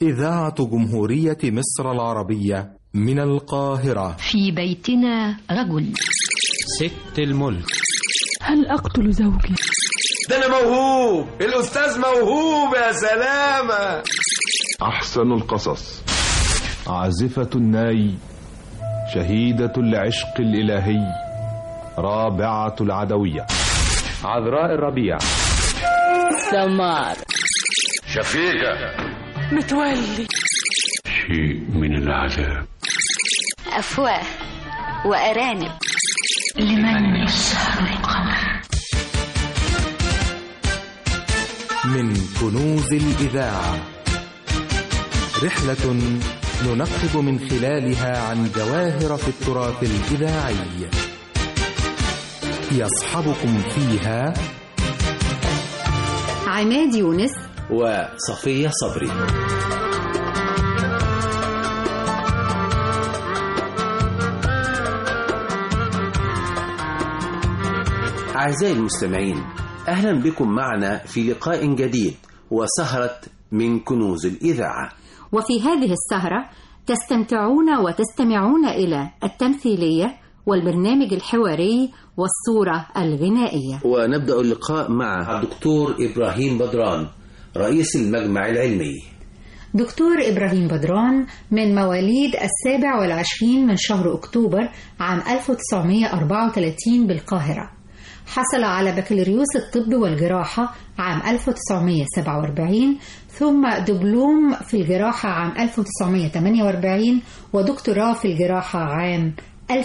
إذاعة جمهورية مصر العربية من القاهرة في بيتنا رجل ست الملك هل أقتل زوجي؟ ده أنا موهوب الأستاذ موهوب يا سلامة أحسن القصص عازفة الناي شهيدة العشق الإلهي رابعة العدوية عذراء الربيع سمار شفيقة متولي شيء من العذاب أفواه وأرانب لمن يسهر القمر من كنوز الإذاعة رحلة ننقب من خلالها عن جواهر في التراث الإذاعي يصحبكم فيها عماد يونس وصفية صبري أعزائي المستمعين أهلا بكم معنا في لقاء جديد وسهرة من كنوز الإذاعة وفي هذه السهرة تستمتعون وتستمعون إلى التمثيلية والبرنامج الحواري والصورة الغنائية ونبدأ اللقاء مع الدكتور إبراهيم بدران رئيس المجمع العلمي دكتور إبراهيم بدران من مواليد السابع والعشرين من شهر أكتوبر عام 1934 بالقاهرة حصل على بكالوريوس الطب والجراحة عام 1947 ثم دبلوم في الجراحة عام 1948 ودكتوراه في الجراحة عام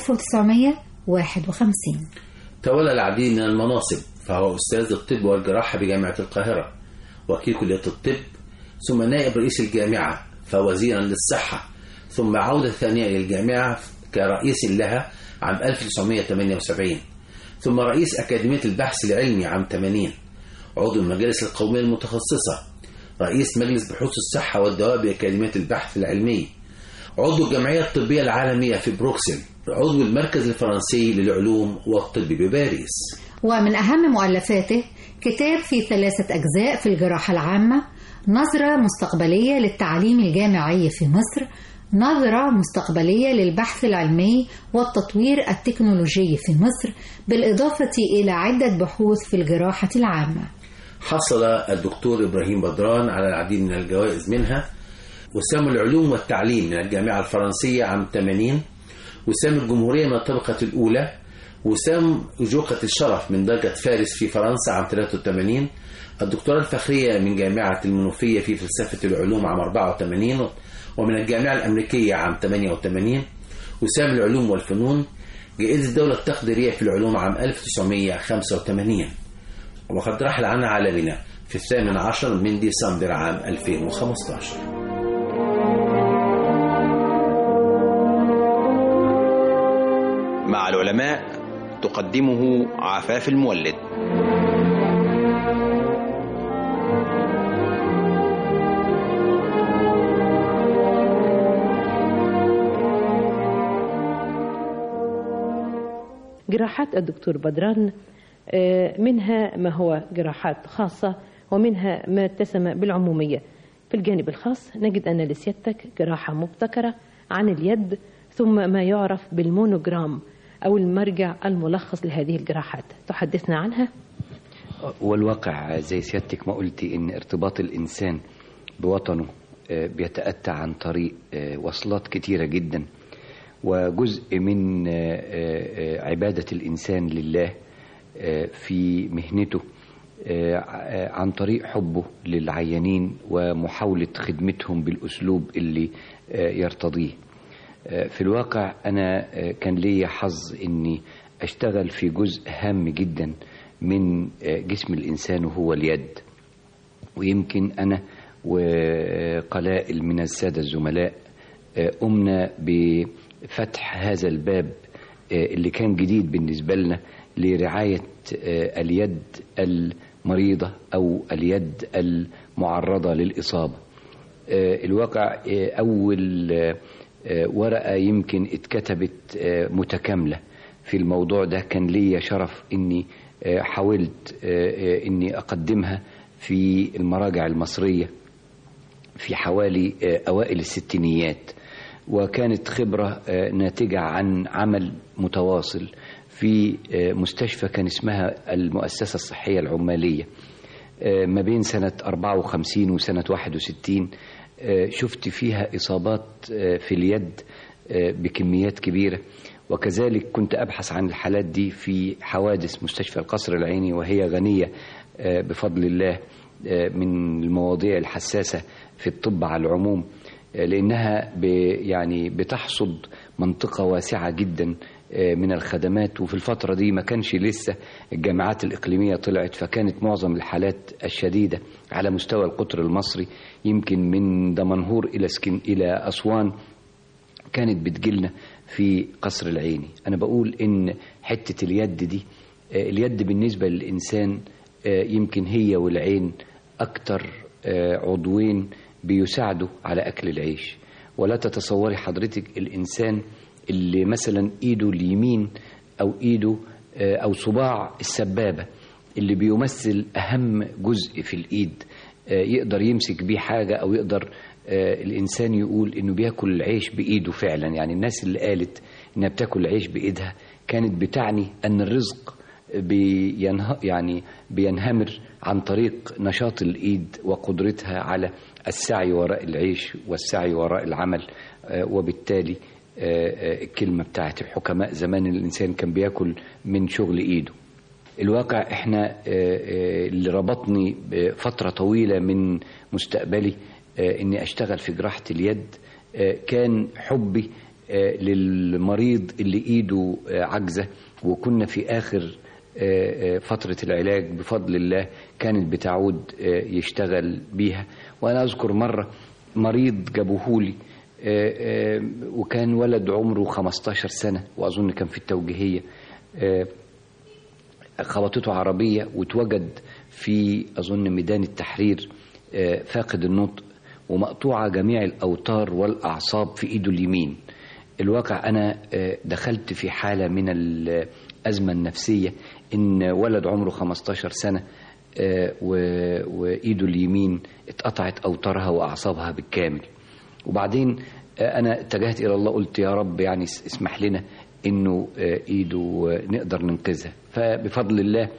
1951 تولى العديد من المناصب فهو أستاذ الطب والجراحة بجامعة القاهرة وكيل كلية الطب ثم نائب رئيس الجامعة فوزيرا للصحة ثم عودة ثانية للجامعة كرئيس لها عام 1978 ثم رئيس أكاديمية البحث العلمي عام 80 عضو المجالس القومية المتخصصة رئيس مجلس بحوث الصحة والدواء بأكاديمية البحث العلمي عضو الجمعية الطبية العالمية في بروكسل عضو المركز الفرنسي للعلوم والطب بباريس ومن أهم مؤلفاته كتاب في ثلاثة أجزاء في الجراحة العامة نظرة مستقبلية للتعليم الجامعي في مصر نظرة مستقبلية للبحث العلمي والتطوير التكنولوجي في مصر بالإضافة إلى عدة بحوث في الجراحة العامة حصل الدكتور إبراهيم بدران على العديد من الجوائز منها وسام العلوم والتعليم من الجامعة الفرنسية عام 80 وسام الجمهورية من الطبقة الأولى وسام جوقة الشرف من درجة فارس في فرنسا عام 83 الدكتوراه الفخرية من جامعة المنوفية في فلسفة العلوم عام 84 ومن الجامعة الأمريكية عام 88 وسام العلوم والفنون جائزة الدولة التقديرية في العلوم عام 1985 وقد رحل عن عالمنا في الثامن عشر من ديسمبر عام 2015 مع العلماء تقدمه عفاف المولد جراحات الدكتور بدران منها ما هو جراحات خاصة ومنها ما اتسم بالعمومية في الجانب الخاص نجد أن لسيادتك جراحة مبتكرة عن اليد ثم ما يعرف بالمونوجرام أو المرجع الملخص لهذه الجراحات تحدثنا عنها والواقع زي سيادتك ما قلتي ان ارتباط الانسان بوطنه بيتأتى عن طريق وصلات كتيرة جدا وجزء من عبادة الإنسان لله في مهنته عن طريق حبه للعيانين ومحاولة خدمتهم بالأسلوب اللي يرتضيه في الواقع أنا كان لي حظ أني أشتغل في جزء هام جدا من جسم الإنسان وهو اليد ويمكن أنا وقلائل من السادة الزملاء قمنا بفتح هذا الباب اللي كان جديد بالنسبة لنا لرعاية اليد المريضة أو اليد المعرضة للإصابة الواقع أول ورقة يمكن اتكتبت متكاملة في الموضوع ده كان لي شرف اني حاولت اني اقدمها في المراجع المصرية في حوالي أوائل الستينيات وكانت خبرة ناتجة عن عمل متواصل في مستشفى كان اسمها المؤسسة الصحية العمالية ما بين سنة 54 وسنة 61 شفت فيها إصابات في اليد بكميات كبيرة وكذلك كنت أبحث عن الحالات دي في حوادث مستشفى القصر العيني وهي غنية بفضل الله من المواضيع الحساسة في الطب على العموم لأنها يعني بتحصد منطقة واسعة جدا من الخدمات وفي الفترة دي ما كانش لسه الجامعات الإقليمية طلعت فكانت معظم الحالات الشديدة على مستوى القطر المصري يمكن من دمنهور إلى سكن إلى أسوان كانت بتجيلنا في قصر العيني أنا بقول إن حتة اليد دي اليد بالنسبة للإنسان يمكن هي والعين أكتر عضوين بيساعدوا على أكل العيش ولا تتصوري حضرتك الإنسان اللي مثلا إيده اليمين أو إيده أو صباع السبابة اللي بيمثل أهم جزء في الإيد يقدر يمسك بيه حاجة أو يقدر الإنسان يقول إنه بياكل العيش بإيده فعلا يعني الناس اللي قالت إنها بتاكل العيش بإيدها كانت بتعني أن الرزق بينه يعني بينهمر عن طريق نشاط الإيد وقدرتها على السعي وراء العيش والسعي وراء العمل وبالتالي الكلمة بتاعت الحكماء زمان الإنسان كان بياكل من شغل إيده الواقع احنا اللي ربطني فترة طويلة من مستقبلي اني اشتغل في جراحة اليد كان حبي للمريض اللي ايده عجزة وكنا في اخر فترة العلاج بفضل الله كانت بتعود يشتغل بيها وانا اذكر مرة مريض جابوهولي وكان ولد عمره 15 سنة واظن كان في التوجيهية خبطته عربية واتوجد في أظن ميدان التحرير فاقد النطق ومقطوعة جميع الأوتار والأعصاب في إيده اليمين الواقع أنا دخلت في حالة من الأزمة النفسية إن ولد عمره 15 سنة وإيده اليمين اتقطعت أوتارها وأعصابها بالكامل وبعدين أنا اتجهت إلى الله قلت يا رب يعني اسمح لنا انه ايده نقدر ننقذها فبفضل الله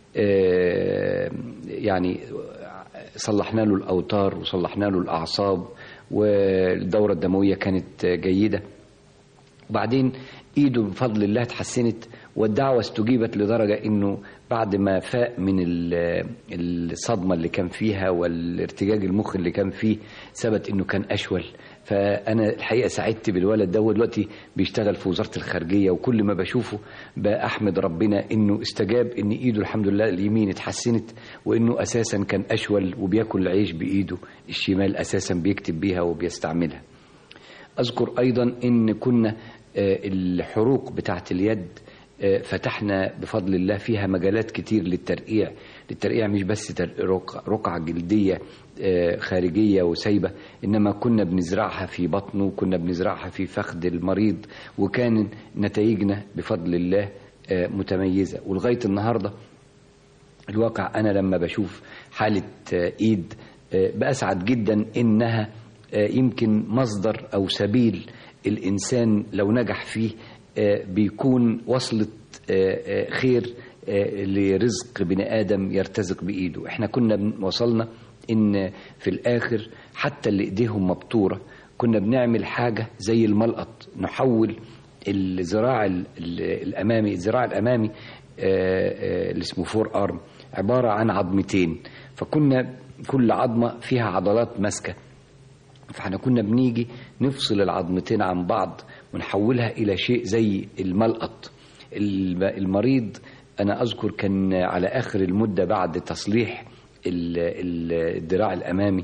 يعني صلحنا له الاوتار وصلحنا له الاعصاب والدوره الدمويه كانت جيده وبعدين ايده بفضل الله اتحسنت والدعوه استجيبت لدرجه انه بعد ما فاق من الصدمه اللي كان فيها والارتجاج المخ اللي كان فيه ثبت انه كان اشول فانا الحقيقه سعدت بالولد ده دلوقتي بيشتغل في وزاره الخارجيه وكل ما بشوفه بحمد ربنا انه استجاب ان ايده الحمد لله اليمين اتحسنت وانه اساسا كان اشول وبياكل العيش بايده الشمال اساسا بيكتب بيها وبيستعملها اذكر ايضا ان كنا الحروق بتاعه اليد فتحنا بفضل الله فيها مجالات كتير للترقيع للترقيع مش بس رقعة جلدية خارجية وسايبة إنما كنا بنزرعها في بطنه وكنا بنزرعها في فخذ المريض وكان نتائجنا بفضل الله متميزة ولغاية النهاردة الواقع أنا لما بشوف حالة إيد بأسعد جدا إنها يمكن مصدر أو سبيل الإنسان لو نجح فيه بيكون وصلت خير لرزق بني آدم يرتزق بإيده احنا كنا وصلنا ان في الآخر حتى اللي ايديهم مبتورة كنا بنعمل حاجة زي الملقط نحول الذراع الأمامي الذراع الأمامي اللي اسمه فور أرم عبارة عن عظمتين فكنا كل عظمة فيها عضلات ماسكة فاحنا كنا بنيجي نفصل العظمتين عن بعض ونحولها إلى شيء زي الملقط المريض أنا أذكر كان على آخر المدة بعد تصليح الذراع الأمامي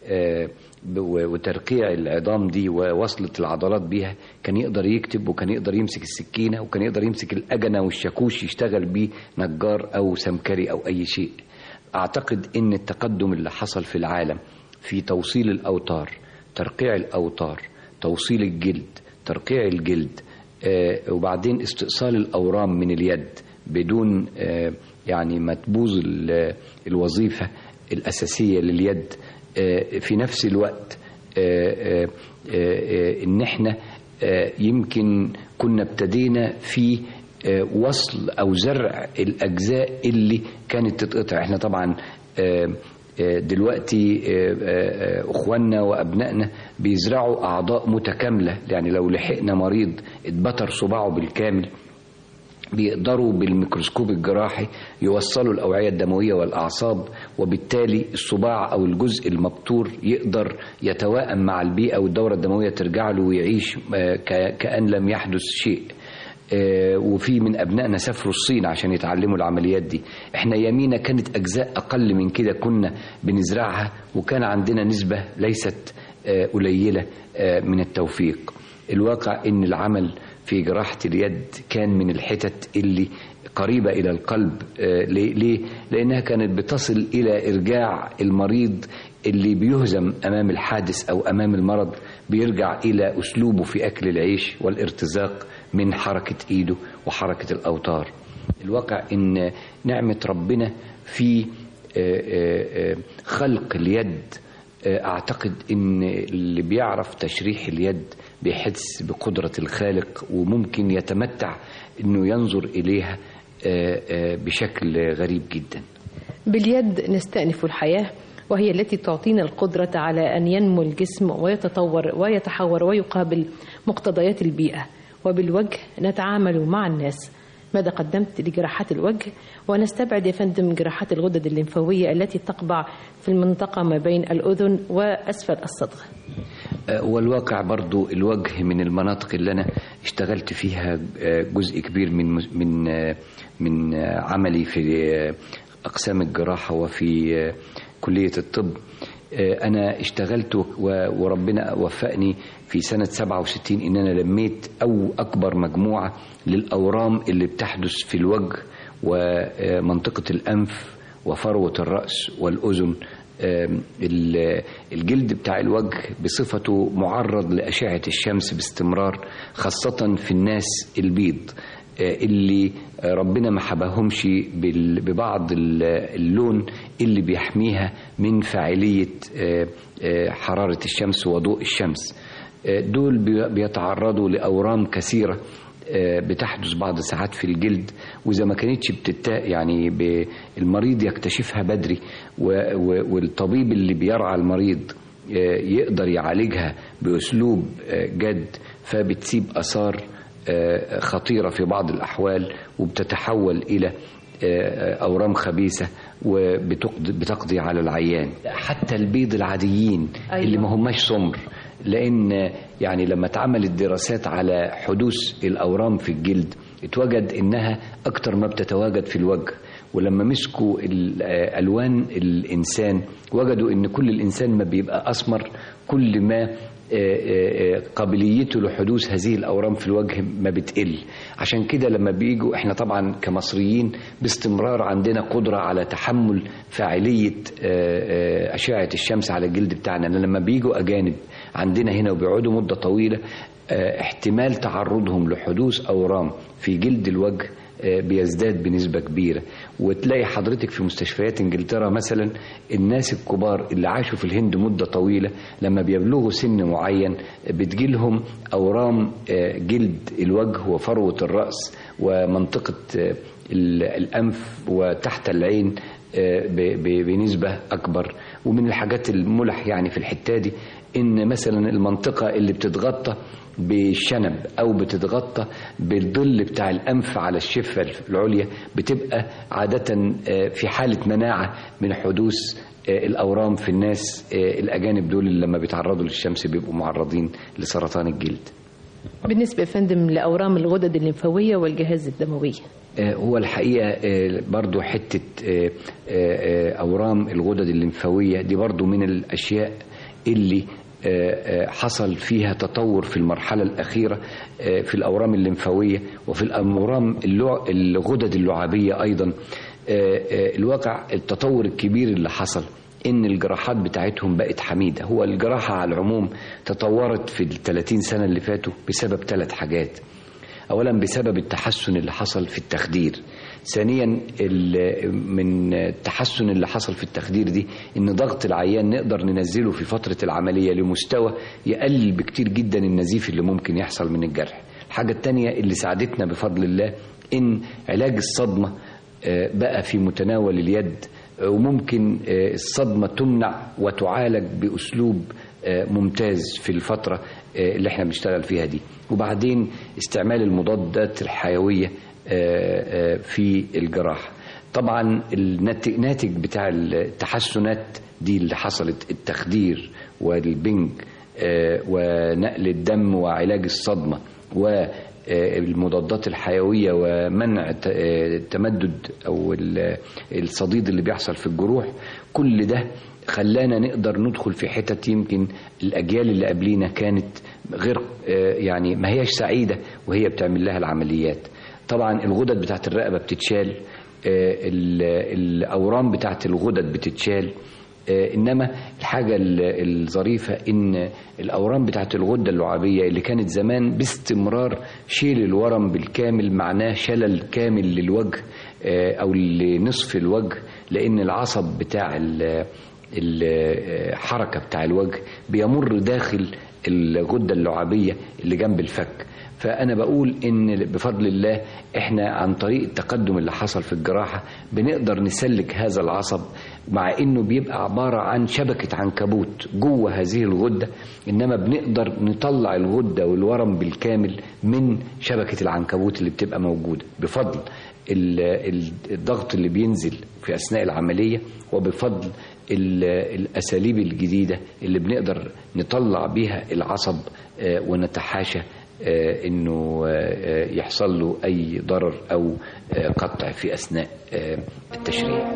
وترقيع العظام دي ووصلة العضلات بيها كان يقدر يكتب وكان يقدر يمسك السكينة وكان يقدر يمسك الأجنة والشاكوش يشتغل بيه نجار أو سمكري أو أي شيء أعتقد أن التقدم اللي حصل في العالم في توصيل الأوتار ترقيع الأوتار توصيل الجلد ترقيع الجلد آه وبعدين استئصال الأورام من اليد بدون آه يعني ما تبوظ الوظيفة الأساسية لليد في نفس الوقت ان احنا يمكن كنا ابتدينا في وصل او زرع الاجزاء اللي كانت تتقطع احنا طبعا دلوقتي اخواننا وابنائنا بيزرعوا اعضاء متكامله يعني لو لحقنا مريض اتبتر صباعه بالكامل بيقدروا بالميكروسكوب الجراحي يوصلوا الأوعية الدموية والأعصاب وبالتالي الصباع أو الجزء المبتور يقدر يتوائم مع البيئة والدورة الدموية ترجع له ويعيش كأن لم يحدث شيء وفي من أبنائنا سافروا الصين عشان يتعلموا العمليات دي احنا يمينا كانت أجزاء أقل من كده كنا بنزرعها وكان عندنا نسبة ليست قليلة من التوفيق الواقع ان العمل في جراحة اليد كان من الحتت اللي قريبة إلى القلب ليه؟ لأنها كانت بتصل إلى إرجاع المريض اللي بيهزم أمام الحادث أو أمام المرض بيرجع إلى أسلوبه في أكل العيش والارتزاق من حركة إيده وحركة الأوتار الواقع إن نعمة ربنا في خلق اليد أعتقد إن اللي بيعرف تشريح اليد بيحس بقدرة الخالق وممكن يتمتع انه ينظر اليها بشكل غريب جدا باليد نستأنف الحياة وهي التي تعطينا القدرة على أن ينمو الجسم ويتطور ويتحور ويقابل مقتضيات البيئة وبالوجه نتعامل مع الناس ماذا قدمت لجراحات الوجه ونستبعد يا فندم جراحات الغدد الليمفاوية التي تقبع في المنطقة ما بين الأذن وأسفل الصدغ والواقع برضو الوجه من المناطق اللي أنا اشتغلت فيها جزء كبير من من من عملي في أقسام الجراحة وفي كلية الطب أنا اشتغلت وربنا وفقني في سنة 67 إن أنا لميت أو أكبر مجموعة للأورام اللي بتحدث في الوجه ومنطقة الأنف وفروة الرأس والأذن الجلد بتاع الوجه بصفته معرض لأشعة الشمس باستمرار خاصة في الناس البيض اللي ربنا ما حبهمش ببعض اللون اللي بيحميها من فاعلية حرارة الشمس وضوء الشمس دول بيتعرضوا لأورام كثيرة بتحدث بعض ساعات في الجلد واذا ما كانتش بتتا يعني المريض يكتشفها بدري والطبيب اللي بيرعى المريض يقدر يعالجها باسلوب جد فبتسيب اثار خطيره في بعض الاحوال وبتتحول الى اورام خبيثه وبتقضي على العيان حتى البيض العاديين أيوة. اللي ما هماش سمر لان يعني لما اتعملت دراسات على حدوث الاورام في الجلد اتوجد انها اكتر ما بتتواجد في الوجه ولما مسكوا الوان الانسان وجدوا ان كل الانسان ما بيبقى اسمر كل ما قابليته لحدوث هذه الاورام في الوجه ما بتقل عشان كده لما بيجوا احنا طبعا كمصريين باستمرار عندنا قدره على تحمل فاعليه اشعه الشمس على الجلد بتاعنا لما بيجوا اجانب عندنا هنا وبيقعدوا مده طويله احتمال تعرضهم لحدوث اورام في جلد الوجه بيزداد بنسبة كبيرة وتلاقي حضرتك في مستشفيات انجلترا مثلا الناس الكبار اللي عاشوا في الهند مدة طويلة لما بيبلغوا سن معين بتجيلهم أورام جلد الوجه وفروة الرأس ومنطقة الأنف وتحت العين بنسبة أكبر ومن الحاجات الملح يعني في الحتة دي إن مثلا المنطقة اللي بتتغطى بالشنب او بتتغطى بالظل بتاع الانف على الشفه العليا بتبقى عاده في حاله مناعه من حدوث الاورام في الناس الاجانب دول اللي لما بيتعرضوا للشمس بيبقوا معرضين لسرطان الجلد بالنسبه يا فندم لاورام الغدد الليمفاويه والجهاز الدموي هو الحقيقه برضو حته اورام الغدد الليمفاويه دي برضو من الاشياء اللي حصل فيها تطور في المرحلة الأخيرة في الأورام الليمفاوية وفي الأورام الغدد اللعابية أيضا الواقع التطور الكبير اللي حصل إن الجراحات بتاعتهم بقت حميدة هو الجراحة على العموم تطورت في الثلاثين سنة اللي فاتوا بسبب ثلاث حاجات أولا بسبب التحسن اللي حصل في التخدير ثانيا من التحسن اللي حصل في التخدير دي ان ضغط العيان نقدر ننزله في فترة العملية لمستوى يقلل بكتير جدا النزيف اللي ممكن يحصل من الجرح الحاجة التانية اللي ساعدتنا بفضل الله ان علاج الصدمة بقى في متناول اليد وممكن الصدمة تمنع وتعالج بأسلوب ممتاز في الفترة اللي احنا بنشتغل فيها دي وبعدين استعمال المضادات الحيوية في الجراحة طبعا الناتج بتاع التحسنات دي اللي حصلت التخدير والبنج ونقل الدم وعلاج الصدمة والمضادات الحيوية ومنع تمدد أو الصديد اللي بيحصل في الجروح كل ده خلانا نقدر ندخل في حتت يمكن الأجيال اللي قبلينا كانت غير يعني ما هيش سعيدة وهي بتعمل لها العمليات طبعا الغدد بتاعت الرقبة بتتشال الأورام بتاعت الغدد بتتشال إنما الحاجة الظريفة إن الأورام بتاعت الغدة اللعابية اللي كانت زمان باستمرار شيل الورم بالكامل معناه شلل كامل للوجه أو لنصف الوجه لأن العصب بتاع الحركة بتاع الوجه بيمر داخل الغدة اللعابية اللي جنب الفك فأنا بقول إن بفضل الله إحنا عن طريق التقدم اللي حصل في الجراحة بنقدر نسلك هذا العصب مع إنه بيبقى عبارة عن شبكة عنكبوت جوه هذه الغدة إنما بنقدر نطلع الغدة والورم بالكامل من شبكة العنكبوت اللي بتبقى موجودة بفضل الضغط اللي بينزل في أثناء العملية وبفضل الأساليب الجديدة اللي بنقدر نطلع بيها العصب ونتحاشى انه يحصل له اي ضرر او قطع في اثناء التشريح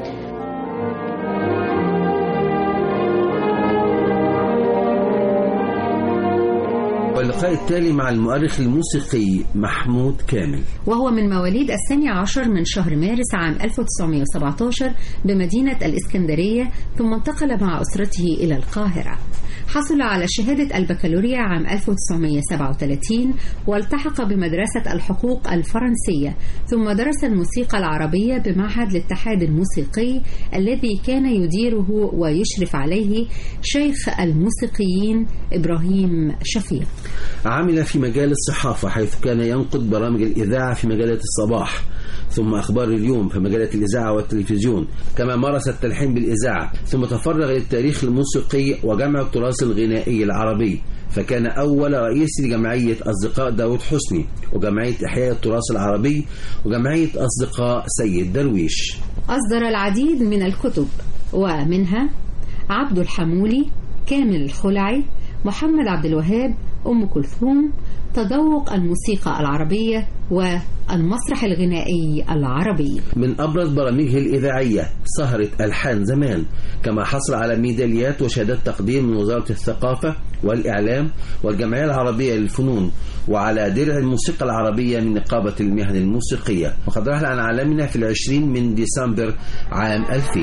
واللقاء التالي مع المؤرخ الموسيقي محمود كامل وهو من مواليد الثاني عشر من شهر مارس عام 1917 بمدينة الإسكندرية ثم انتقل مع أسرته إلى القاهرة حصل على شهادة البكالوريا عام 1937 والتحق بمدرسة الحقوق الفرنسية ثم درس الموسيقى العربية بمعهد الاتحاد الموسيقي الذي كان يديره ويشرف عليه شيخ الموسيقيين إبراهيم شفيق عمل في مجال الصحافة حيث كان ينقد برامج الإذاعة في مجلة الصباح ثم أخبار اليوم في مجلة الإذاعة والتلفزيون كما مارس التلحين بالإذاعة ثم تفرغ للتاريخ الموسيقي وجمع التراث الغنائي العربي فكان أول رئيس لجمعية أصدقاء داود حسني وجمعية إحياء التراث العربي وجمعية أصدقاء سيد درويش أصدر العديد من الكتب ومنها عبد الحمولي كامل الخلعي محمد عبد الوهاب أم كلثوم تذوق الموسيقى العربية والمسرح الغنائي العربي من أبرز برامجه الإذاعية سهرة ألحان زمان كما حصل على ميداليات وشهادات تقدير من وزارة الثقافة والإعلام والجمعية العربية للفنون وعلى درع الموسيقى العربية من نقابة المهن الموسيقية وقد رحل عن عالمنا في العشرين من ديسمبر عام 2000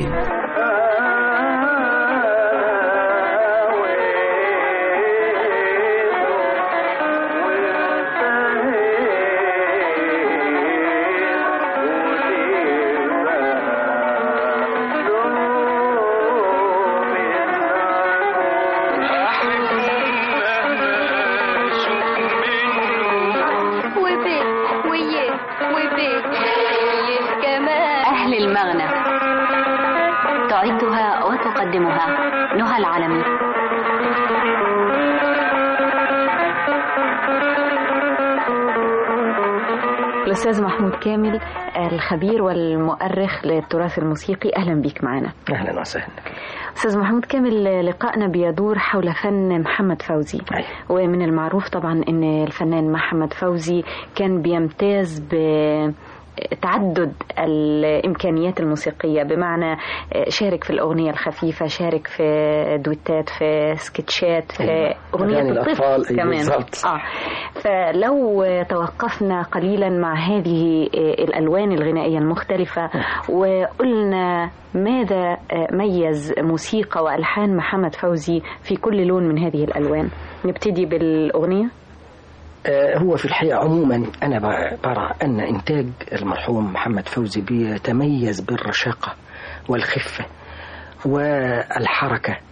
أهل المغنى تعدها وتقدمها نهى العلمي الأستاذ محمود كامل الخبير والمؤرخ للتراث الموسيقي أهلا بك معنا أهلا وسهلا أستاذ محمود كامل لقائنا بيدور حول فن محمد فوزي أي. ومن المعروف طبعا أن الفنان محمد فوزي كان بيمتاز ب تعدد الإمكانيات الموسيقية بمعنى شارك في الأغنية الخفيفة شارك في دويتات في سكتشات في أيوة. أغنية أغاني الطفل الأطفال، أيوة كمان بالظبط. آه. فلو توقفنا قليلا مع هذه الألوان الغنائية المختلفة وقلنا ماذا ميز موسيقى وألحان محمد فوزي في كل لون من هذه الألوان نبتدي بالأغنية هو في الحقيقة عموما أنا برى أن إنتاج المرحوم محمد فوزي بيتميز بالرشاقة والخفة والحركة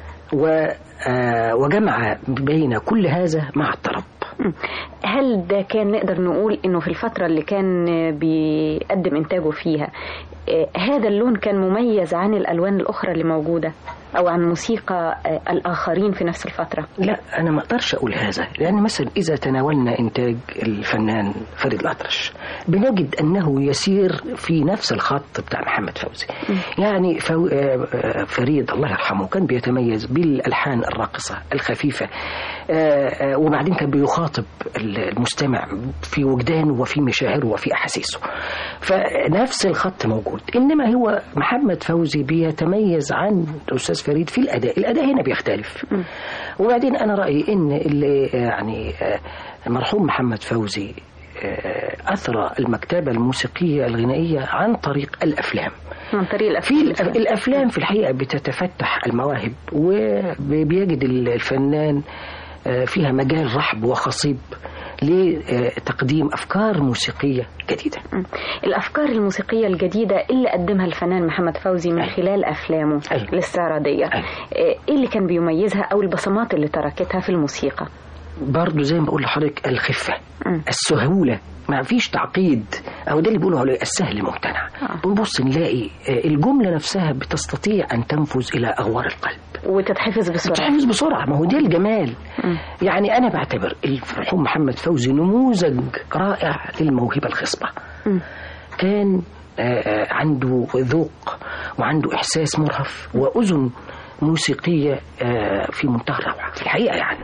وجمع بين كل هذا مع الطرب هل ده كان نقدر نقول انه في الفترة اللي كان بيقدم انتاجه فيها هذا اللون كان مميز عن الالوان الاخرى اللي موجودة او عن موسيقى الاخرين في نفس الفترة لا انا ما اقدرش اقول هذا لان مثلا اذا تناولنا انتاج الفنان فريد الاطرش بنجد انه يسير في نفس الخط بتاع محمد فوزي يعني فو... فريد الله يرحمه كان بيتميز بالالحان الراقصة الخفيفة وبعدين كان بيخاطب المستمع في وجدانه وفي مشاعره وفي احاسيسه فنفس الخط موجود انما هو محمد فوزي بيتميز عن الاستاذ فريد في الاداء الاداء هنا بيختلف م. وبعدين انا رايي ان اللي يعني المرحوم محمد فوزي اثرى المكتبه الموسيقيه الغنائيه عن طريق الافلام عن طريق الافلام في الافلام في الحقيقه بتتفتح المواهب وبيجد الفنان فيها مجال رحب وخصيب لتقديم أفكار موسيقية جديدة الأفكار الموسيقية الجديدة اللي قدمها الفنان محمد فوزي من خلال أفلامه أي. الاستعراضية أي. إيه اللي كان بيميزها أو البصمات اللي تركتها في الموسيقى برضه زي ما بقول لحضرتك الخفة م. السهولة ما فيش تعقيد او ده اللي بيقولوا عليه السهل ممتنع آه. بنبص نلاقي الجمله نفسها بتستطيع ان تنفذ الى اغوار القلب وتتحفظ بسرعه تتحفظ بسرعه ما هو ده الجمال م. يعني انا بعتبر المرحوم محمد فوزي نموذج رائع للموهبه الخصبه م. كان عنده ذوق وعنده احساس مرهف واذن موسيقيه في منتهى الروعه في الحقيقه يعني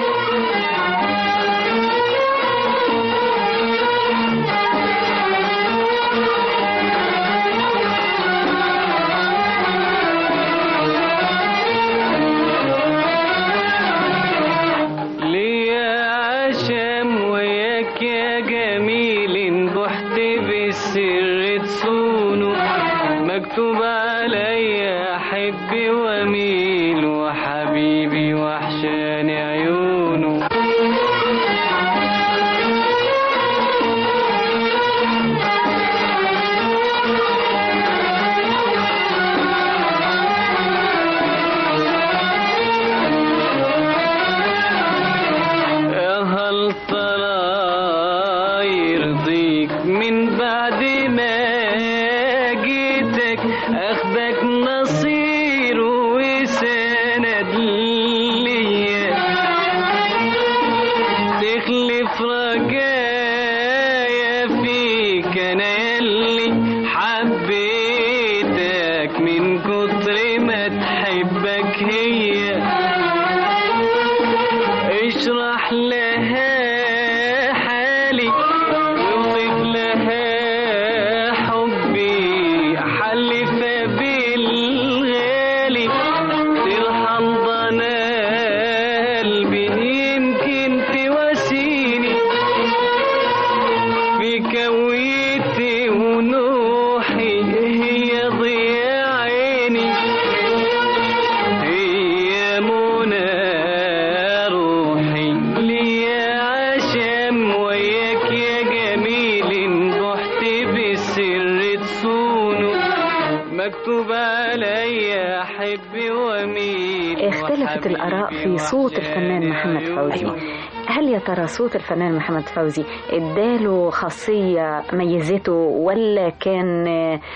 اختلفت الآراء في صوت الفنان محمد فوزي هل يا ترى صوت الفنان محمد فوزي اداله خاصية ميزته ولا كان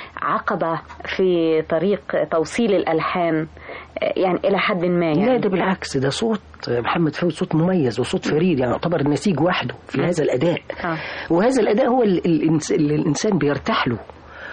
عقبة في طريق توصيل الألحان يعني إلى حد ما يعني لا ده بالعكس ده صوت محمد فوزي صوت مميز وصوت فريد يعني يعتبر النسيج وحده في هذا الأداء آه. وهذا الأداء هو اللي الإنسان بيرتاح له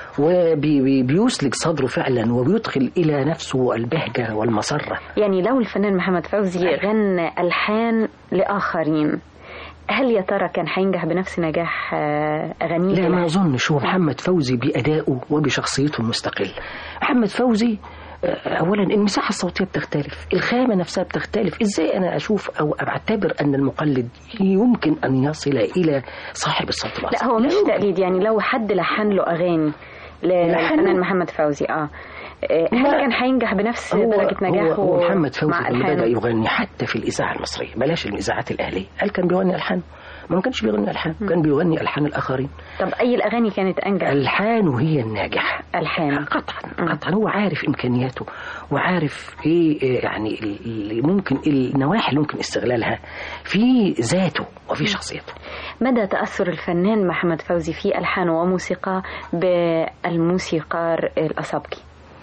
وبيسلك صدره فعلا وبيدخل إلى نفسه البهجة والمسرة يعني لو الفنان محمد فوزي غنى ألحان لآخرين هل يا ترى كان هينجح بنفس نجاح أغانيه؟ لا ما أظنش هو محمد فوزي بأدائه وبشخصيته المستقل محمد فوزي اولا المساحه الصوتيه بتختلف الخامه نفسها بتختلف ازاي انا اشوف او اعتبر ان المقلد يمكن ان يصل الى صاحب الصوت الاصلي لا هو مش تقليد يعني لو حد لحن له اغاني للفنان محمد فوزي اه هل كان هينجح بنفس درجة نجاحه هو محمد فوزي مع اللي ألحانه؟ بدأ يغني حتى في الإذاعة المصرية بلاش الإذاعات الأهلية هل كان بيغني ألحان ما كانش بيغني ألحان كان بيغني ألحان الآخرين طب أي الأغاني كانت أنجح؟ ألحانه هي الناجحة ألحانه قطعا قطعا هو عارف إمكانياته وعارف إيه إيه يعني اللي ممكن النواحي اللي ممكن استغلالها في ذاته وفي شخصيته مدى تأثر الفنان محمد فوزي في ألحانه وموسيقى بالموسيقار الأصابكي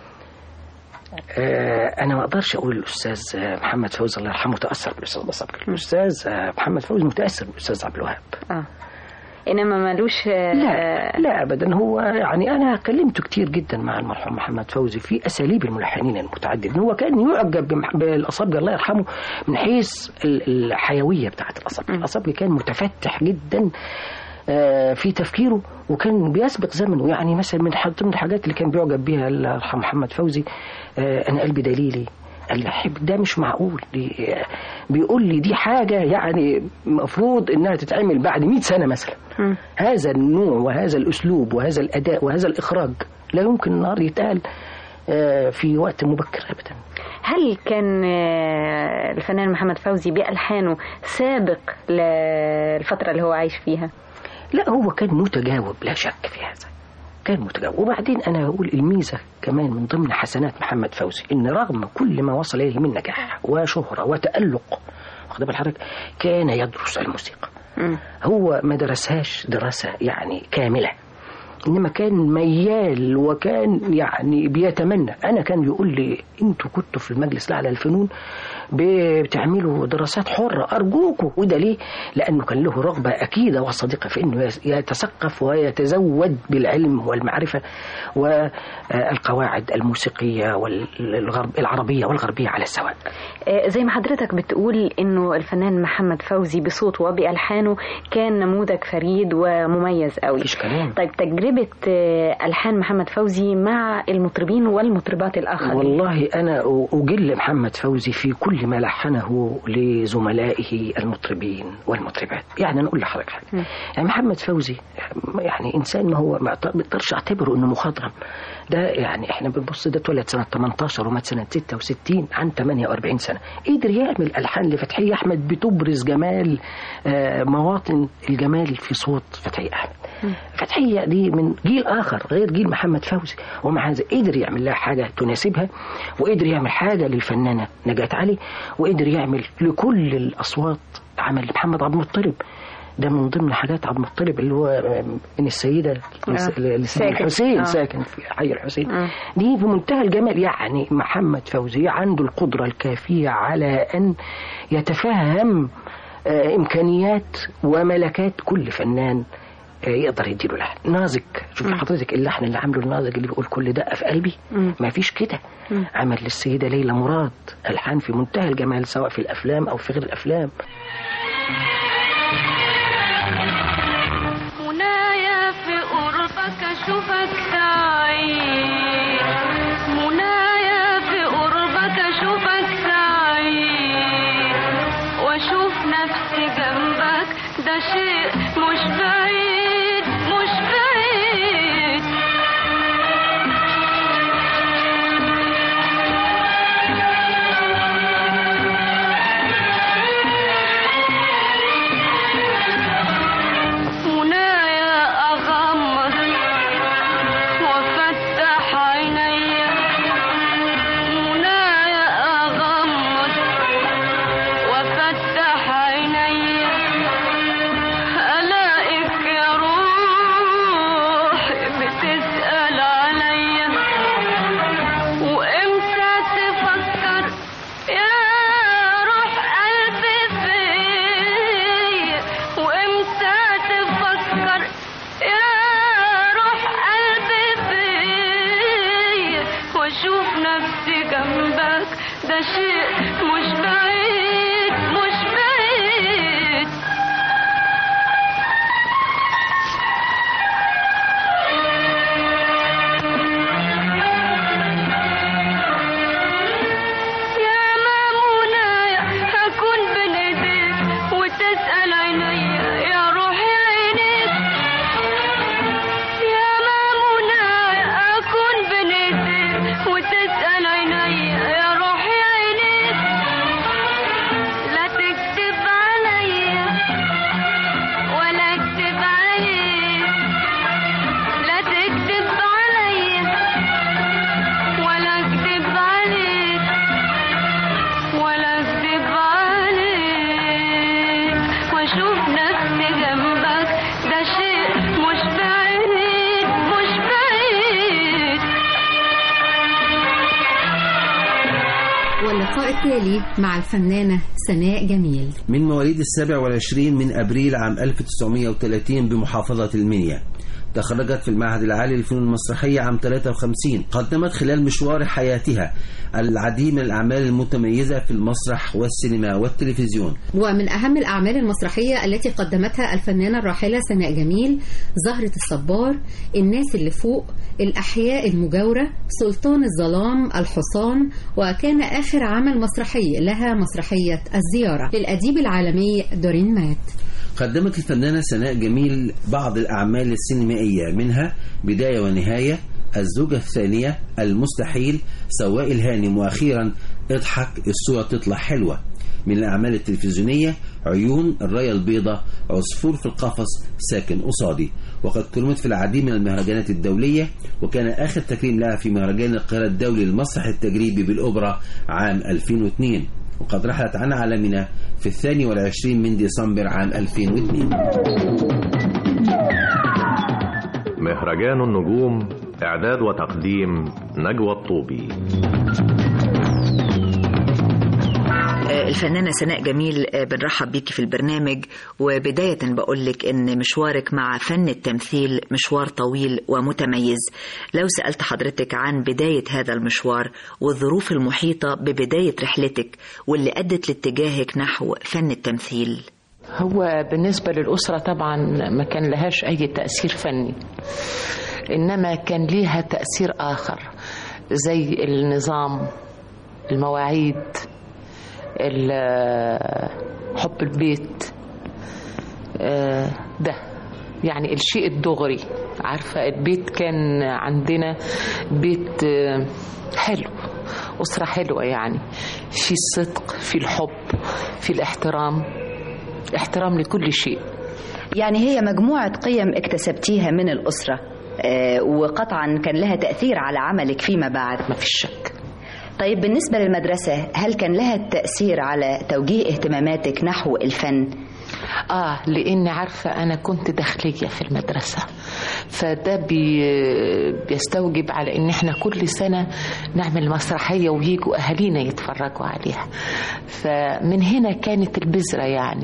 آه، انا ما اقدرش اقول الاستاذ آه، محمد فوزي الله يرحمه تاثر بالاستاذ بصبري الاستاذ آه، محمد فوزي متاثر بالاستاذ عبد الوهاب آه. إنما ملوش لا لا ابدا هو يعني انا كلمته كتير جدا مع المرحوم محمد فوزي في اساليب الملحنين المتعدده هو كان يعجب بمح- بالاصابجي الله يرحمه من حيث ال- الحيويه بتاعت الاصابجي الاصابجي كان متفتح جدا آه، في تفكيره وكان بيسبق زمنه يعني مثلا من حد- ضمن الحاجات اللي كان بيعجب بيها الله يرحمه محمد فوزي آه، انا قلبي دليلي قال لي حب ده مش معقول دي بيقول لي دي حاجة يعني المفروض انها تتعمل بعد 100 سنة مثلا هذا النوع وهذا الاسلوب وهذا الاداء وهذا الاخراج لا يمكن النهار يتقال آه، في وقت مبكر ابدا هل كان آه، الفنان محمد فوزي بألحانه سابق للفترة اللي هو عايش فيها؟ لا هو كان متجاوب لا شك في هذا كان متجاوب وبعدين انا هقول الميزه كمان من ضمن حسنات محمد فوزي ان رغم كل ما وصل اليه من نجاح وشهره وتالق واخد بال حضرتك كان يدرس الموسيقى هو ما درسهاش دراسه يعني كامله انما كان ميال وكان يعني بيتمنى انا كان يقول لي انتوا كنتوا في المجلس الاعلى للفنون بتعملوا دراسات حره ارجوكوا وده ليه لانه كان له رغبه اكيده وصادقه في انه يتثقف ويتزود بالعلم والمعرفه والقواعد الموسيقيه والغرب العربيه والغربيه على السواء آه، زي ما حضرتك بتقول انه الفنان محمد فوزي بصوته وبألحانه كان نموذج فريد ومميز قوي مفيش كلام طيب تجربة آه، ألحان محمد فوزي مع المطربين والمطربات الآخرين والله أنا أجل محمد فوزي في كل ما لحنه لزملائه المطربين والمطربات يعني أنا أقول لحضرتك حاجة يعني محمد فوزي يعني إنسان ما هو ما بقدرش أعتبره إنه مخضرم ده يعني إحنا بنبص ده اتولد سنة 18 ومات سنة 66 عن 48 سنة قدر يعمل ألحان لفتحية أحمد بتبرز جمال آه، مواطن الجمال في صوت فتحية أحمد فتحية دي من جيل آخر غير جيل محمد فوزي ومع هذا قدر يعمل لها حاجة تناسبها وقدر يعمل حاجة للفنانة نجاة علي وقدر يعمل لكل الأصوات عمل محمد عبد المطلب ده من ضمن حاجات عبد المطلب اللي هو من السيدة آه. السيدة ساكن. الحسين آه. ساكن في حي الحسين آه. دي في منتهى الجمال يعني محمد فوزي عنده القدرة الكافية على أن يتفهم آه، إمكانيات وملكات كل فنان آه، يقدر يديله لحن نازك شوف حضرتك اللحن اللي عامله النازك اللي بيقول كل دقة في قلبي مم. ما فيش كده مم. عمل للسيدة ليلى مراد ألحان في منتهى الجمال سواء في الأفلام أو في غير الأفلام منايا في قربك اشوفك سعيد منايا في قربك اشوفك سعيد واشوف نفسي جنبك ده شيء مش بعيد مش بعيد منايا أغمض وأفتح عيني منايا أغمض وأفتح عيني ألاقي اللقاء التالي مع الفنانة سناء جميل من مواليد السابع والعشرين من أبريل عام 1930 بمحافظة المنيا تخرجت في المعهد العالي للفنون المسرحية عام 53 قدمت خلال مشوار حياتها العديد من الأعمال المتميزة في المسرح والسينما والتلفزيون ومن أهم الأعمال المسرحية التي قدمتها الفنانة الراحلة سناء جميل زهرة الصبار الناس اللي فوق الأحياء المجاورة سلطان الظلام الحصان وكان آخر عمل مسرحي لها مسرحية الزيارة للأديب العالمي دورين مات قدمت الفنانة سناء جميل بعض الأعمال السينمائية منها بداية ونهاية الزوجة الثانية المستحيل سواء الهانم وأخيرا اضحك الصورة تطلع حلوة من الأعمال التلفزيونية عيون الراية البيضاء عصفور في القفص ساكن قصادي وقد كرمت في العديد من المهرجانات الدولية وكان آخر تكريم لها في مهرجان القاهرة الدولي للمسرح التجريبي بالأوبرا عام 2002 وقد رحلت عن عالمنا في الثاني والعشرين من ديسمبر عام 2002 مهرجان النجوم إعداد وتقديم نجوى الطوبي الفنانة سناء جميل بنرحب بيكي في البرنامج وبداية بقولك إن مشوارك مع فن التمثيل مشوار طويل ومتميز لو سألت حضرتك عن بداية هذا المشوار والظروف المحيطة ببداية رحلتك واللي أدت لاتجاهك نحو فن التمثيل هو بالنسبة للأسرة طبعا ما كان لهاش أي تأثير فني إنما كان ليها تأثير آخر زي النظام المواعيد حب البيت ده يعني الشيء الدغري عارفة البيت كان عندنا بيت حلو أسرة حلوة يعني في الصدق في الحب في الاحترام احترام لكل شيء يعني هي مجموعة قيم اكتسبتيها من الأسرة وقطعا كان لها تأثير على عملك فيما بعد ما فيش شك طيب بالنسبة للمدرسة هل كان لها تأثير على توجيه اهتماماتك نحو الفن؟ آه لأن عارفة أنا كنت داخلية في المدرسة فده بي بيستوجب على إن إحنا كل سنة نعمل مسرحية ويجوا أهالينا يتفرجوا عليها فمن هنا كانت البذرة يعني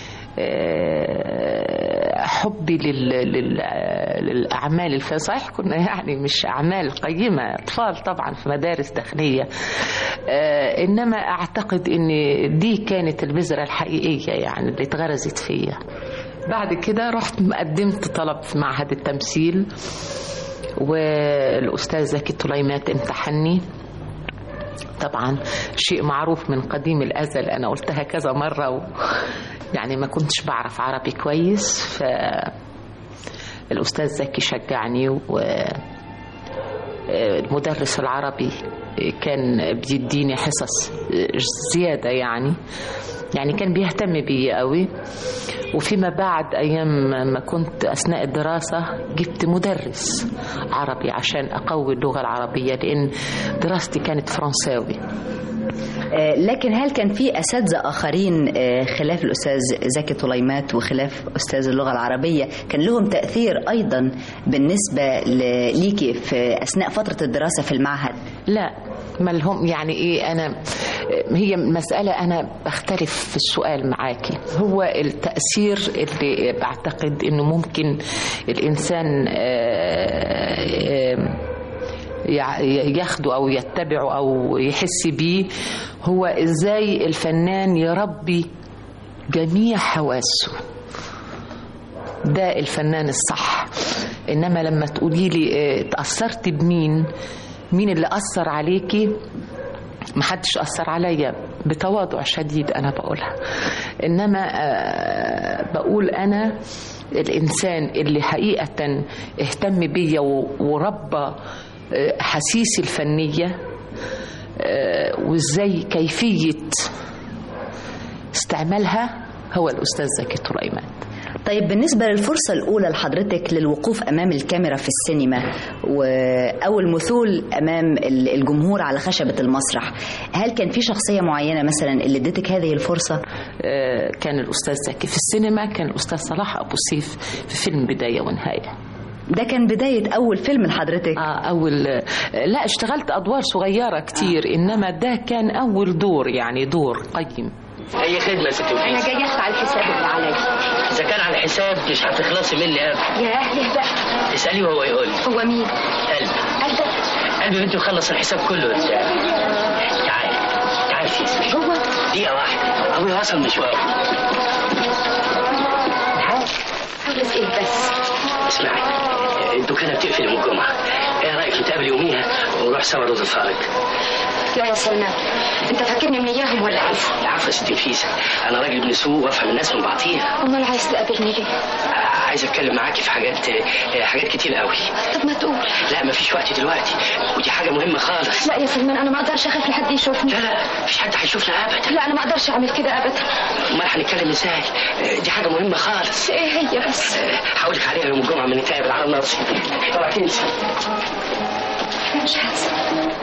حبي لل... لل... للأعمال الفن صحيح كنا يعني مش أعمال قيمة أطفال طبعا في مدارس داخلية إنما أعتقد إن دي كانت البذرة الحقيقية يعني اللي اتغرزت فيا بعد كده رحت قدمت طلب في معهد التمثيل والأستاذ زكي طليمات امتحني طبعا شيء معروف من قديم الأزل أنا قلتها كذا مرة و... يعني ما كنتش بعرف عربي كويس فالأستاذ زكي شجعني و المدرس العربي كان بيديني حصص زيادة يعني يعني كان بيهتم بي قوي وفيما بعد أيام ما كنت أثناء الدراسة جبت مدرس عربي عشان أقوي اللغة العربية لأن دراستي كانت فرنساوي لكن هل كان في أساتذة آخرين خلاف الأستاذ زكي طليمات وخلاف أستاذ اللغة العربية كان لهم تأثير أيضا بالنسبة ليكي في أثناء فترة الدراسة في المعهد لا ما لهم يعني ايه انا هي مسألة انا بختلف في السؤال معاكي هو التأثير اللي بعتقد انه ممكن الانسان ياخده او يتبعه او يحس بيه هو ازاي الفنان يربي جميع حواسه ده الفنان الصح انما لما تقولي لي تاثرت بمين مين اللي اثر عليكي محدش اثر عليا بتواضع شديد انا بقولها انما بقول انا الانسان اللي حقيقه اهتم بيا وربى حسيسي الفنيه وازاي كيفيه استعمالها هو الاستاذ زكي طليمان طيب بالنسبة للفرصة الأولى لحضرتك للوقوف أمام الكاميرا في السينما أو المثول أمام الجمهور على خشبة المسرح هل كان في شخصية معينة مثلا اللي ادتك هذه الفرصة؟ كان الأستاذ زكي في السينما كان الأستاذ صلاح أبو سيف في فيلم بداية ونهاية ده كان بداية أول فيلم لحضرتك آه أول لا اشتغلت أدوار صغيرة كتير آه. إنما ده كان أول دور يعني دور قيم أي خدمة يا ست أنا جاي أدفع الحساب اللي عليا إذا كان على الحساب مش هتخلصي مني أبدا يا أهلي بقى اسأليه وهو يقول لي هو مين؟ قلبي قلبك قلبي بنتي مخلص الحساب كله ازاي تعالي تعالي سيسي هو دقيقة واحدة أبويا وصل مشوار خلص إيه بس اسمعي الدكانة بتقفل يوم الجمعة ايه رأيك نتقابل يوميها ونروح سوا روز الفارق لا يا سلمان أنت فاكرني من إياهم ولا إيه؟ عارفة يا ست نفيسة أنا راجل ابن سوق وأفهم الناس من بعضيها أمال عايز تقابلني ليه؟ عايز أتكلم معاكي في حاجات حاجات كتير قوي طب ما تقول لا مفيش وقت دلوقتي ودي حاجة مهمة خالص لا يا سلمان أنا ما أقدرش أخاف لحد يشوفني لا لا مفيش حد هيشوفنا أبدا لا أنا ما أقدرش أعمل كده أبدا أمال هنتكلم إزاي؟ دي حاجة مهمة خالص إيه هي بس؟ هقولك عليها يوم الجمعة من نتقابل على الناصي طبعا تنسي مش هنسى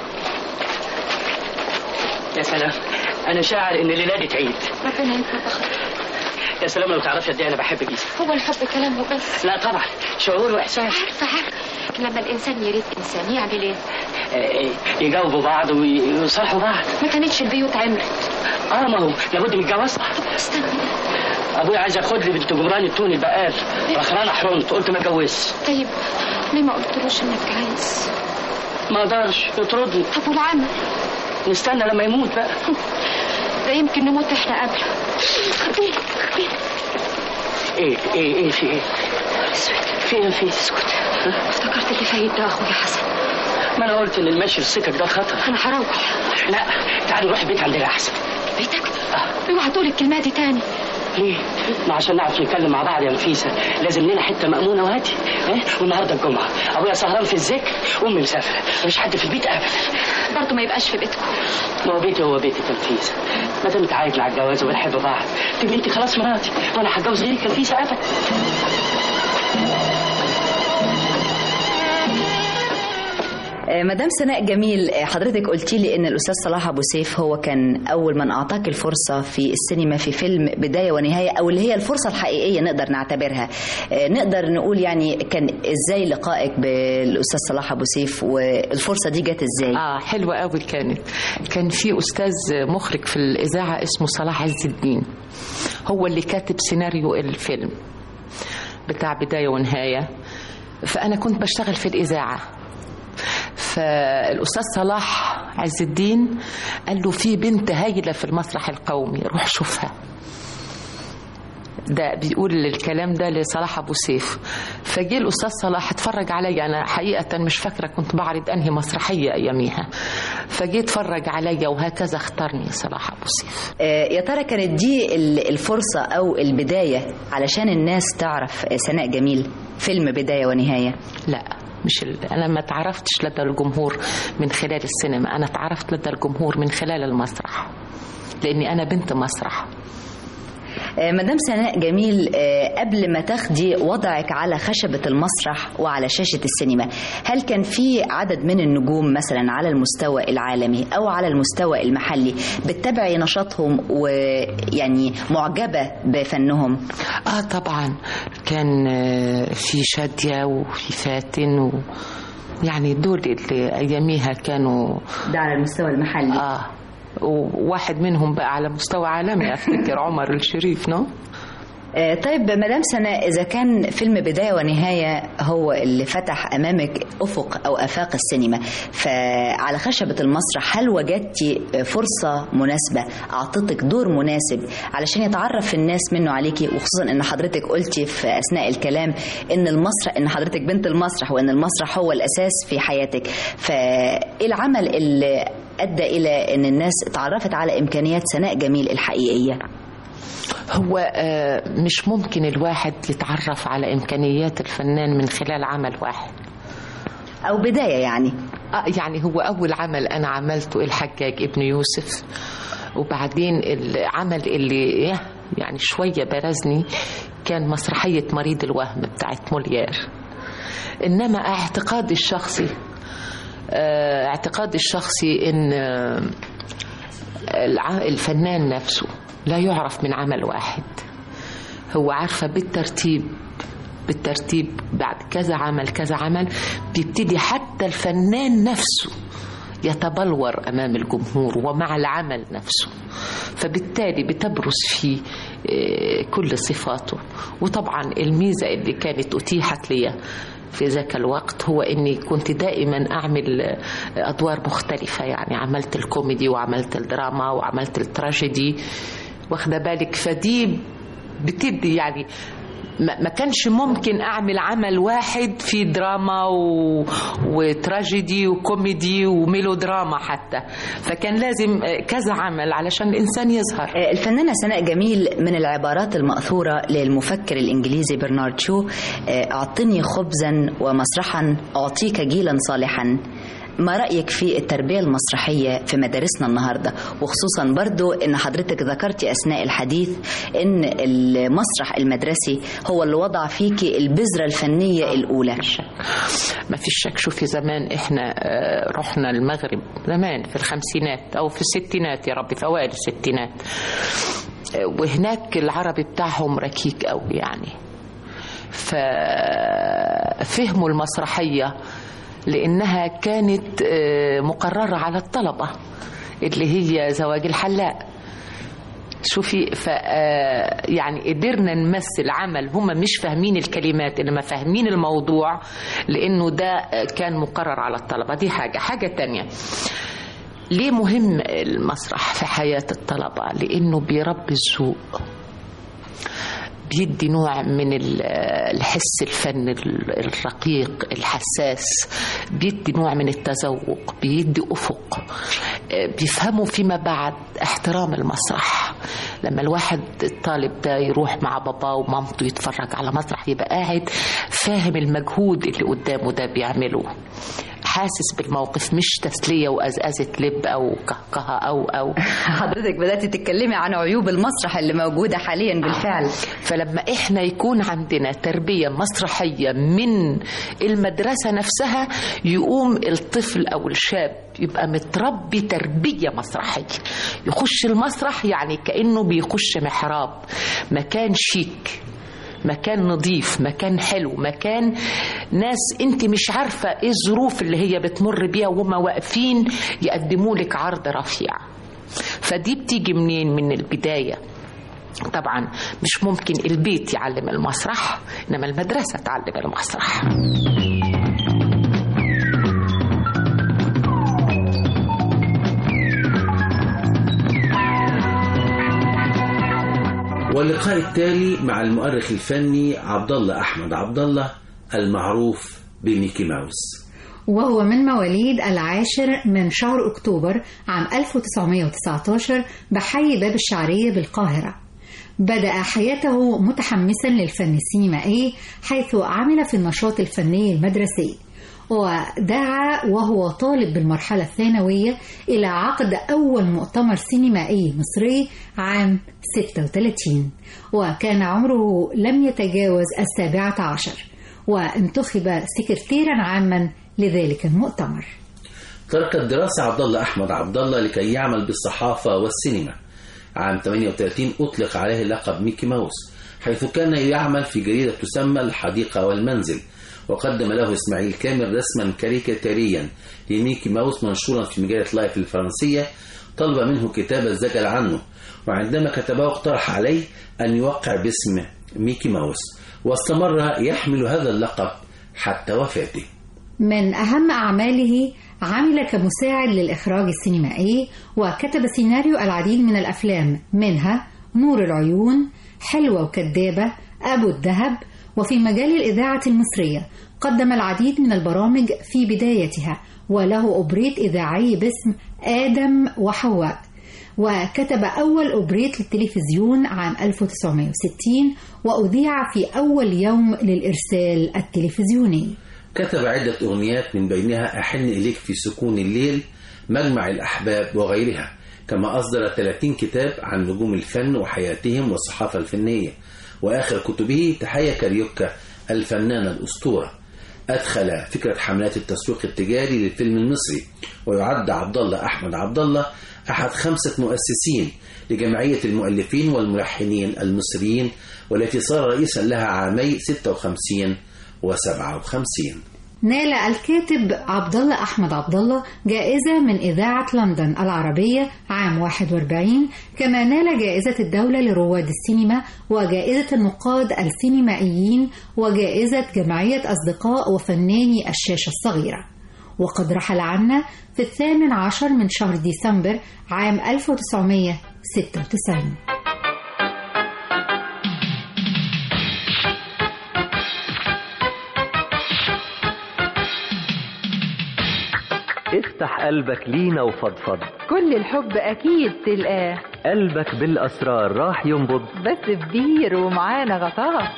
يا سلام انا شاعر ان الليله دي عيد ربنا ينفع يا سلام لو تعرفي قد ايه انا بحب جيسي هو الحب كلام وبس لا طبعا شعور واحساس عارفه عارفه لما الانسان يريد انسان يعمل ايه؟ يجاوبوا بعض ويصالحوا بعض ما كانتش البيوت عمرت اه ما هو لابد من الجواز استنى ابويا عايز ياخد لي بنت جبران التوني البقال رخرانه حرمت قلت ما اتجوزش طيب ليه ما قلتلوش انك عايز؟ ما اقدرش يطردني طب والعمل؟ نستنى لما يموت بقى ده يمكن نموت احنا قبله خبيني خبيني ايه ايه ايه في ايه فين في اسكت افتكرت اللي فايت ده اخويا حسن ما انا قلت ان المشي في السكك ده خطر انا هروح لا تعالي نروح البيت عندنا احسن بيتك اوعى تقول الكلمه دي تاني ليه؟ ما عشان نعرف نتكلم مع بعض يا نفيسة لازم لنا حتة مأمونة وهادية إيه؟ والنهاردة الجمعة أبويا سهران في الذكر وأمي مسافرة مفيش حد في البيت أبدا برضه ما يبقاش في بيتكم ما هو بيتي هو بيتك يا نفيسة ما دام اتعايدنا على الجواز وبنحب بعض تبقي أنت خلاص مراتي وأنا هتجوز غيرك يا نفيسة أبدا مدام سناء جميل حضرتك قلتي لي ان الاستاذ صلاح ابو سيف هو كان اول من اعطاك الفرصه في السينما في فيلم بدايه ونهايه او اللي هي الفرصه الحقيقيه نقدر نعتبرها نقدر نقول يعني كان ازاي لقائك بالاستاذ صلاح ابو سيف والفرصه دي جت ازاي اه حلوه قوي كانت كان في استاذ مخرج في الاذاعه اسمه صلاح عز الدين هو اللي كاتب سيناريو الفيلم بتاع بدايه ونهايه فانا كنت بشتغل في الاذاعه فالاستاذ صلاح عز الدين قال له في بنت هايله في المسرح القومي روح شوفها ده بيقول الكلام ده لصلاح ابو سيف فجه الاستاذ صلاح اتفرج عليا انا حقيقه مش فاكره كنت بعرض انهي مسرحيه اياميها فجه اتفرج عليا وهكذا اختارني صلاح ابو سيف يا ترى كانت دي الفرصه او البدايه علشان الناس تعرف سناء جميل فيلم بدايه ونهايه لا مش ال... انا ما تعرفتش لدى الجمهور من خلال السينما انا تعرفت لدى الجمهور من خلال المسرح لاني انا بنت مسرح مدام سناء جميل قبل ما تاخدي وضعك على خشبة المسرح وعلى شاشة السينما هل كان في عدد من النجوم مثلا على المستوى العالمي أو على المستوى المحلي بتتابعي نشاطهم ويعني معجبة بفنهم آه طبعا كان في شادية وفي فاتن و يعني دول اللي أياميها كانوا ده على المستوى المحلي آه وواحد منهم بقى على مستوى عالمي افتكر عمر الشريف نو طيب مدام سناء إذا كان فيلم بداية ونهاية هو اللي فتح أمامك أفق أو آفاق السينما فعلى خشبة المسرح هل وجدتي فرصة مناسبة أعطتك دور مناسب علشان يتعرف الناس منه عليكي وخصوصا أن حضرتك قلتي في أثناء الكلام أن المسرح أن حضرتك بنت المسرح وأن المسرح هو الأساس في حياتك فإيه العمل اللي أدى إلى أن الناس اتعرفت على إمكانيات سناء جميل الحقيقية هو مش ممكن الواحد يتعرف على إمكانيات الفنان من خلال عمل واحد أو بداية يعني آه يعني هو أول عمل أنا عملته الحجاج ابن يوسف وبعدين العمل اللي يعني شوية برزني كان مسرحية مريض الوهم بتاعت موليير إنما اعتقادي الشخصي اعتقادي الشخصي إن الفنان نفسه لا يعرف من عمل واحد هو عارفة بالترتيب بالترتيب بعد كذا عمل كذا عمل بيبتدي حتى الفنان نفسه يتبلور امام الجمهور ومع العمل نفسه فبالتالي بتبرز فيه كل صفاته وطبعا الميزه اللي كانت اتيحت لي في ذاك الوقت هو اني كنت دائما اعمل ادوار مختلفه يعني عملت الكوميدي وعملت الدراما وعملت التراجيدي واخده بالك فدي بتدي يعني ما كانش ممكن اعمل عمل واحد في دراما و... وتراجيدي وكوميدي وميلودراما حتى فكان لازم كذا عمل علشان الانسان يظهر الفنانه سناء جميل من العبارات الماثوره للمفكر الانجليزي برنارد شو اعطني خبزا ومسرحا اعطيك جيلا صالحا ما رأيك في التربية المسرحية في مدارسنا النهاردة وخصوصا برضو ان حضرتك ذكرتي أثناء الحديث ان المسرح المدرسي هو اللي وضع فيكي البذرة الفنية الأولى ما فيش شك شوفي زمان احنا رحنا المغرب زمان في الخمسينات أو في الستينات يا ربي في أوائل الستينات وهناك العربي بتاعهم ركيك قوي يعني ففهموا المسرحيه لانها كانت مقرره على الطلبه اللي هي زواج الحلاق شوفي ف يعني قدرنا نمثل عمل هم مش فاهمين الكلمات انما فاهمين الموضوع لانه ده كان مقرر على الطلبه دي حاجه حاجه تانية ليه مهم المسرح في حياه الطلبه لانه بيربي الذوق بيدي نوع من الحس الفن الرقيق الحساس بيدي نوع من التذوق بيدي افق بيفهموا فيما بعد احترام المسرح لما الواحد الطالب ده يروح مع باباه ومامته يتفرج على مسرح يبقى قاعد فاهم المجهود اللي قدامه ده بيعمله حاسس بالموقف مش تسلية وأزأزة لب أو كهكهة أو أو حضرتك بدأت تتكلمي عن عيوب المسرح اللي موجودة حاليا بالفعل فلما إحنا يكون عندنا تربية مسرحية من المدرسة نفسها يقوم الطفل أو الشاب يبقى متربي تربية مسرحية يخش المسرح يعني كأنه بيخش محراب مكان شيك مكان نظيف مكان حلو مكان ناس انت مش عارفة ايه الظروف اللي هي بتمر بيها وهم واقفين يقدموا لك عرض رفيع فدي بتيجي منين من البداية طبعا مش ممكن البيت يعلم المسرح انما المدرسة تعلم المسرح واللقاء التالي مع المؤرخ الفني عبد الله احمد عبد الله المعروف بميكي ماوس وهو من مواليد العاشر من شهر أكتوبر عام 1919 بحي باب الشعرية بالقاهرة بدأ حياته متحمسا للفن السينمائي حيث عمل في النشاط الفني المدرسي ودعا وهو طالب بالمرحلة الثانوية إلى عقد أول مؤتمر سينمائي مصري عام 36 وكان عمره لم يتجاوز السابعة عشر وانتخب سكرتيرا عاما لذلك المؤتمر ترك الدراسة عبد الله أحمد عبد الله لكي يعمل بالصحافة والسينما عام 38 أطلق عليه لقب ميكي ماوس حيث كان يعمل في جريدة تسمى الحديقة والمنزل وقدم له إسماعيل كامل رسما كاريكاتيريا لميكي ماوس منشورا في مجلة لايف الفرنسية طلب منه كتابة الزجل عنه وعندما كتبه اقترح عليه أن يوقع باسم ميكي ماوس واستمر يحمل هذا اللقب حتى وفاته من أهم أعماله عمل كمساعد للإخراج السينمائي وكتب سيناريو العديد من الأفلام منها نور العيون حلوة وكذابة أبو الذهب وفي مجال الإذاعة المصرية قدم العديد من البرامج في بدايتها وله أوبريت إذاعي باسم آدم وحواء وكتب أول أوبريت للتلفزيون عام 1960 وأذيع في أول يوم للإرسال التلفزيوني كتب عدة أغنيات من بينها أحن إليك في سكون الليل مجمع الأحباب وغيرها كما أصدر 30 كتاب عن نجوم الفن وحياتهم والصحافة الفنية وآخر كتبه تحية كاريوكا الفنانة الأسطورة أدخل فكرة حملات التسويق التجاري للفيلم المصري ويعد عبد الله أحمد عبد الله أحد خمسة مؤسسين لجمعية المؤلفين والملحنين المصريين والتي صار رئيسا لها عامي 56 و57 نال الكاتب عبد الله أحمد عبد الله جائزة من إذاعة لندن العربية عام 41 كما نال جائزة الدولة لرواد السينما وجائزة النقاد السينمائيين وجائزة جمعية أصدقاء وفناني الشاشة الصغيرة وقد رحل عنا في الثامن عشر من شهر ديسمبر عام 1996 افتح قلبك لينا وفضفض كل الحب أكيد تلقاه قلبك بالأسرار راح ينبض بس كبير ومعانا غطاه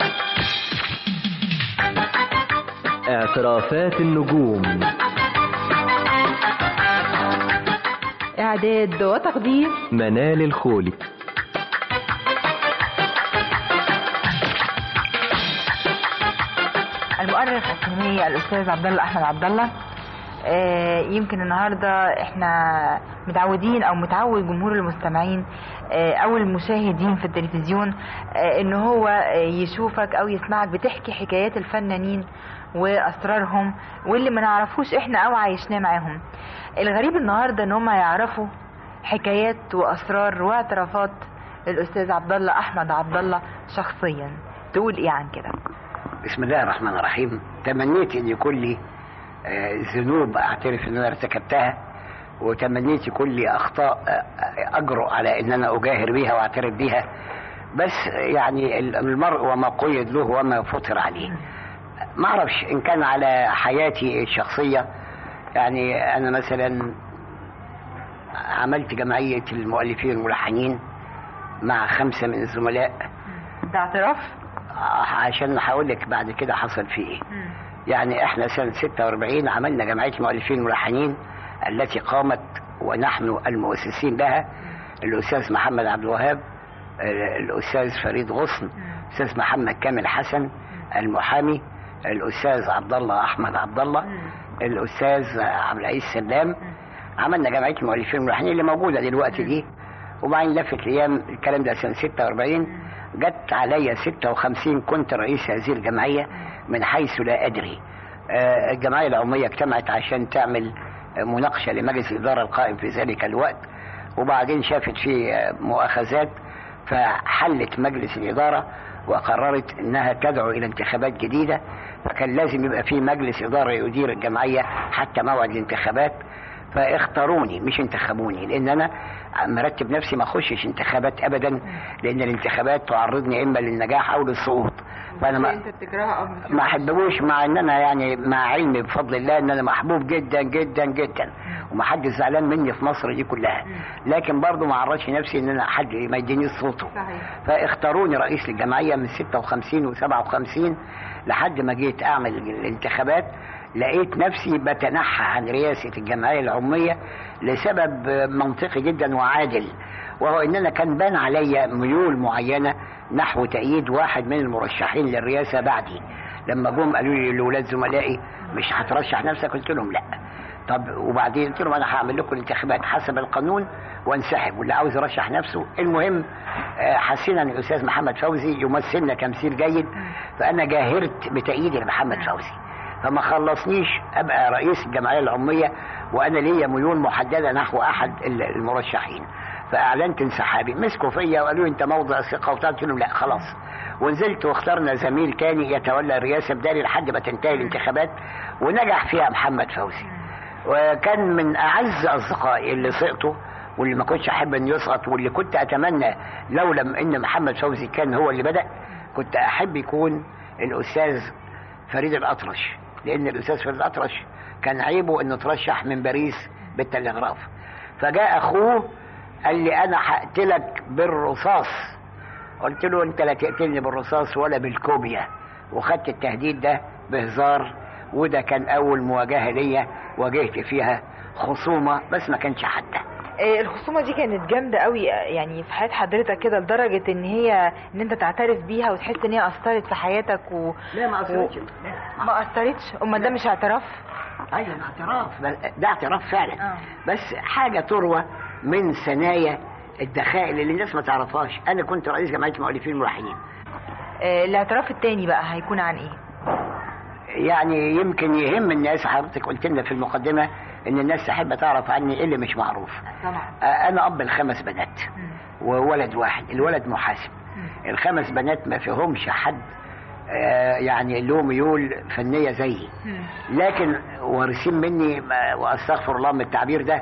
اعترافات النجوم إعداد وتقديم منال الخولي المؤرخ السينمائي الأستاذ عبد الله أحمد عبد الله آه، يمكن النهارده احنا متعودين او متعود جمهور المستمعين آه، او المشاهدين في التلفزيون آه، ان هو آه، يشوفك او يسمعك بتحكي حكايات الفنانين واسرارهم واللي ما نعرفوش احنا او عايشناه معاهم الغريب النهارده ان هم يعرفوا حكايات واسرار واعترافات الاستاذ عبد الله احمد عبد الله شخصيا تقول ايه عن كده بسم الله الرحمن الرحيم تمنيت ان يكون لي آه، ذنوب اعترف ان انا ارتكبتها وتمنيت يكون لي اخطاء آه، اجرؤ على ان انا اجاهر بيها واعترف بيها بس يعني المرء وما قيد له وما فطر عليه ما اعرفش ان كان على حياتي الشخصيه يعني انا مثلا عملت جمعيه المؤلفين الملحنين مع خمسه من الزملاء ده اعتراف عشان هقول لك بعد كده حصل فيه ايه يعني احنا سنة 46 عملنا جمعية المؤلفين الملحنين التي قامت ونحن المؤسسين لها الأستاذ محمد عبد الوهاب الأستاذ فريد غصن الأستاذ محمد كامل حسن المحامي الأستاذ عبد الله أحمد عبد الله الأستاذ عبد العزيز سلام عملنا جمعية المؤلفين الملحنين اللي موجودة دلوقتي دي وبعدين لفت الأيام الكلام ده سنة 46 جت عليا 56 كنت رئيس هذه الجمعية من حيث لا أدري آه، الجمعية العمومية اجتمعت عشان تعمل آه، مناقشة لمجلس الإدارة القائم في ذلك الوقت وبعدين شافت فيه آه، مؤاخذات فحلت مجلس الإدارة وقررت انها تدعو الى انتخابات جديدة فكان لازم يبقى في مجلس إدارة يدير الجمعية حتى موعد الانتخابات فاختاروني مش انتخبوني لان انا مرتب نفسي ما اخشش انتخابات ابدا لان الانتخابات تعرضني اما للنجاح او للسقوط فانا ما انت بتكرهها او مش ما احبهوش مع ان انا يعني مع علمي بفضل الله ان انا محبوب جدا جدا جدا ومحدش زعلان مني في مصر دي كلها لكن برضه ما عرضش نفسي ان انا حد ما يدينيش صوته صحيح فاختاروني رئيس للجمعيه من 56 و57 لحد ما جيت اعمل الانتخابات لقيت نفسي بتنحى عن رئاسه الجمعيه العموميه لسبب منطقي جدا وعادل وهو ان انا كان بان عليا ميول معينه نحو تأييد واحد من المرشحين للرئاسه بعدي لما جم قالوا لي لاولاد زملائي مش هترشح نفسك قلت لهم لا طب وبعدين قلت لهم انا هعمل لكم الانتخابات حسب القانون وانسحب واللي عاوز يرشح نفسه المهم آه، حسينا ان الاستاذ محمد فوزي يمثلنا تمثيل جيد فانا جاهرت بتأييدي لمحمد فوزي فما خلصنيش ابقى رئيس الجمعيه العموميه وانا ليا ميول محدده نحو احد المرشحين فاعلنت انسحابي مسكوا فيا وقالوا لي انت موضع ثقه وبتاع قلت لهم لا خلاص ونزلت واخترنا زميل تاني يتولى الرئاسه بدالي لحد ما تنتهي الانتخابات ونجح فيها محمد فوزي وكان من اعز اصدقائي اللي سقطوا واللي ما كنتش احب انه يسقط واللي كنت اتمنى لولا ان محمد فوزي كان هو اللي بدا كنت احب يكون الاستاذ فريد الاطرش لان الاستاذ فريد الاطرش كان عيبه انه ترشح من باريس بالتلغراف فجاء اخوه قال لي انا هقتلك بالرصاص قلت له انت لا تقتلني بالرصاص ولا بالكوبيا وخدت التهديد ده بهزار وده كان اول مواجهه ليا واجهت فيها خصومه بس ما كانش حتى إيه الخصومه دي كانت جامده قوي يعني في حياه حضرتك كده لدرجه ان هي ان انت تعترف بيها وتحس ان هي اثرت في حياتك و... لا ما اثرتش ما اثرتش امال ده مش اعتراف ايوه اعتراف بل- ده اعتراف فعلا آه. بس حاجه تروى من ثنايا الدخائل اللي الناس ما تعرفهاش انا كنت رئيس جمعيه المؤلفين الملحنين آه، الاعتراف التاني بقى هيكون عن ايه يعني يمكن يهم الناس حضرتك قلت لنا في المقدمه ان الناس تحب تعرف عني ايه اللي مش معروف طبعا آه، انا اب الخمس بنات وولد واحد الولد محاسب الخمس بنات ما فيهمش حد آه، يعني له ميول فنيه زيي لكن وارثين مني ما- واستغفر الله من التعبير ده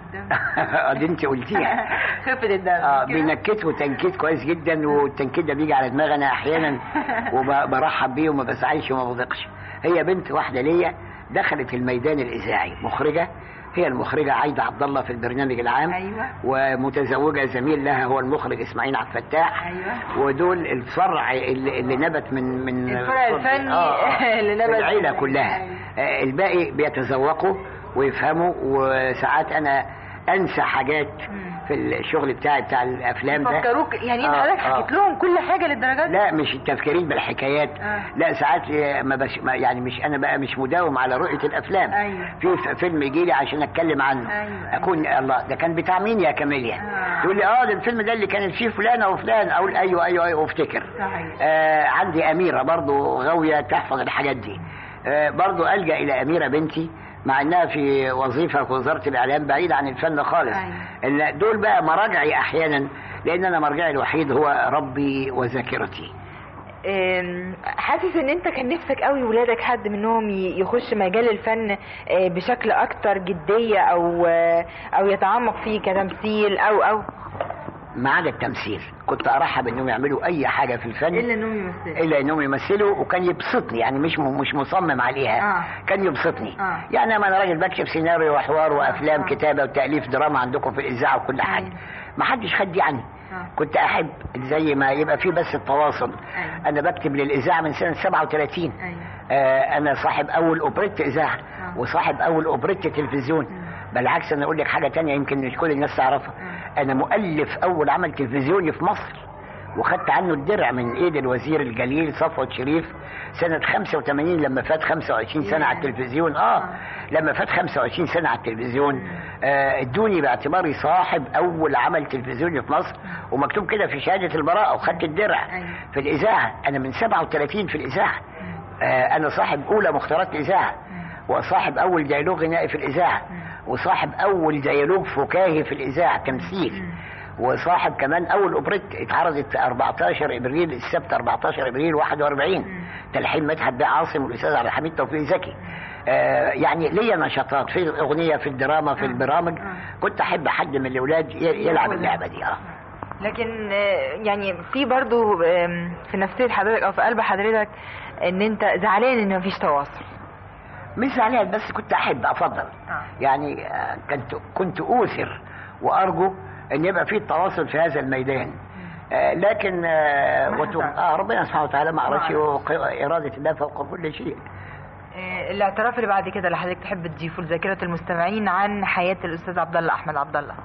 دي انت قلتيها خفة الدم اه بينكتوا تنكيت كويس جدا والتنكيت ده بيجي على دماغي انا احيانا وبرحب بيه وما بزعلش وما بضيقش هي بنت واحده ليا دخلت الميدان الاذاعي مخرجه هي المخرجه عايده عبد الله في البرنامج العام أيوة. ومتزوجه زميل لها هو المخرج اسماعيل عبد الفتاح أيوة. ودول الفرع اللي, اللي نبت من من الفرع الفني اللي نبت العيله من- كلها آه، الباقي بيتذوقوا ويفهموا وساعات انا انسى حاجات في الشغل بتاعي بتاع الافلام ده فكروك يعني انت آه، حضرتك آه. حكيت لهم كل حاجه للدرجه دي لا مش التفكيرين بالحكايات آه. لا ساعات ما بش ما يعني مش انا بقى مش مداوم على رؤيه الافلام أيوة. في ف- فيلم يجي لي عشان اتكلم عنه أيوة. اكون الله ده كان بتاع مين يا كاميليا تقول لي اه ده الفيلم ده اللي كانت فيه فلانه وفلان اقول ايوه ايوه ايوه وافتكر صحيح آه عندي اميره برضو غاويه تحفظ الحاجات دي آه برضو الجا الى اميره بنتي مع انها في وظيفه في وزاره الاعلام بعيد عن الفن خالص إن دول بقى مراجعي احيانا لان انا مرجعي الوحيد هو ربي وذاكرتي أم، حاسس ان انت كان نفسك قوي ولادك حد منهم ي- يخش مجال الفن آه، بشكل اكتر جدية او آه، او يتعمق فيه كتمثيل او او ما عدا التمثيل كنت ارحب انهم يعملوا اي حاجه في الفن الا انهم يمثلوا الا انهم يمثلوا وكان يبسطني يعني مش م- مش مصمم عليها آه. كان يبسطني آه. يعني ما انا راجل بكتب سيناريو وحوار وافلام كتابه وتاليف دراما عندكم في الاذاعه وكل حاجه ما حدش خد دي عني كنت احب زي ما يبقى في بس التواصل انا بكتب للاذاعه من سنه 37 آه انا صاحب اول اوبريت اذاعه وصاحب اول اوبريت تلفزيون بالعكس انا اقول لك حاجه تانية يمكن مش كل الناس تعرفها انا مؤلف اول عمل تلفزيوني في مصر وخدت عنه الدرع من ايد الوزير الجليل صفوت شريف سنة 85 لما فات 25 سنة على التلفزيون اه لما فات 25 سنة على التلفزيون آه، ادوني باعتباري صاحب اول عمل تلفزيوني في مصر ومكتوب كده في شهادة البراءة وخدت الدرع في الاذاعة انا من 37 في الاذاعة آه، انا صاحب اولى مختارات الاذاعة وصاحب اول ديالوج غنائي في الاذاعة وصاحب اول ديالوج فكاهي في الاذاعة تمثيل وصاحب كمان اول اوبريت اتعرضت 14 ابريل السبت 14 ابريل 41 تلحين مدحت بيه عاصم والاستاذ عبد الحميد توفيق زكي آه يعني ليا نشاطات في الاغنيه في الدراما في البرامج كنت احب حد من الاولاد ي- يلعب اللعبه دي اه لكن آه، يعني في برضو آم، في نفسية حضرتك او في قلب حضرتك ان انت زعلان ان مفيش تواصل مش زعلان بس كنت احب افضل يعني آه، كنت كنت اوثر وارجو ان يبقى في تواصل في هذا الميدان آه، لكن آه وتو- آه ربنا سبحانه وتعالى ما عرفش اراده الله فوق كل شيء آه، الاعتراف اللي بعد كده اللي حضرتك تحب تضيفه لذاكرة المستمعين عن حياة الاستاذ عبد الله احمد عبد الله